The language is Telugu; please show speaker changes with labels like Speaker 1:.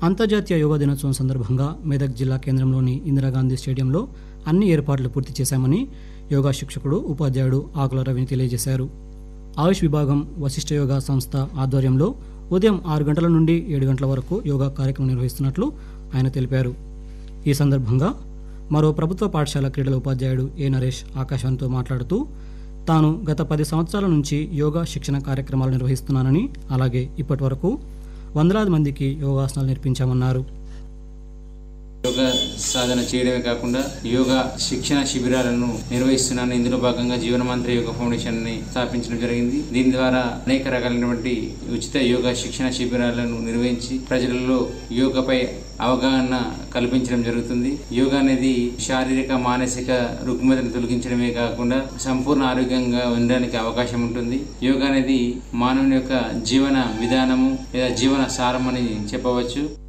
Speaker 1: అంతర్జాతీయ యోగా దినోత్సవం సందర్భంగా మెదక్ జిల్లా కేంద్రంలోని ఇందిరాగాంధీ స్టేడియంలో అన్ని ఏర్పాట్లు పూర్తి చేశామని యోగా శిక్షకుడు ఉపాధ్యాయుడు ఆకుల రవిని తెలియజేశారు ఆయుష్ విభాగం వశిష్ఠ యోగా సంస్థ ఆధ్వర్యంలో ఉదయం ఆరు గంటల నుండి ఏడు గంటల వరకు యోగా కార్యక్రమం నిర్వహిస్తున్నట్లు ఆయన తెలిపారు ఈ సందర్భంగా మరో ప్రభుత్వ పాఠశాల క్రీడల ఉపాధ్యాయుడు ఏ నరేష్ ఆకాశవాణితో మాట్లాడుతూ తాను గత పది సంవత్సరాల నుంచి యోగా శిక్షణ కార్యక్రమాలు నిర్వహిస్తున్నానని అలాగే ఇప్పటి వరకు వందలాది మందికి యోగాసనాలు నేర్పించామన్నారు
Speaker 2: యోగా సాధన చేయడమే కాకుండా యోగా శిక్షణ శిబిరాలను నిర్వహిస్తున్నాను ఇందులో భాగంగా జీవనమంత్రి యోగా ఫౌండేషన్ ని స్థాపించడం జరిగింది దీని ద్వారా అనేక రకాలైనటువంటి ఉచిత యోగా శిక్షణ శిబిరాలను నిర్వహించి ప్రజలలో యోగాపై అవగాహన కల్పించడం జరుగుతుంది యోగా అనేది శారీరక మానసిక రుగ్మతను తొలగించడమే కాకుండా సంపూర్ణ ఆరోగ్యంగా ఉండడానికి అవకాశం ఉంటుంది యోగా అనేది మానవుని యొక్క జీవన విధానము లేదా జీవన సారం అని చెప్పవచ్చు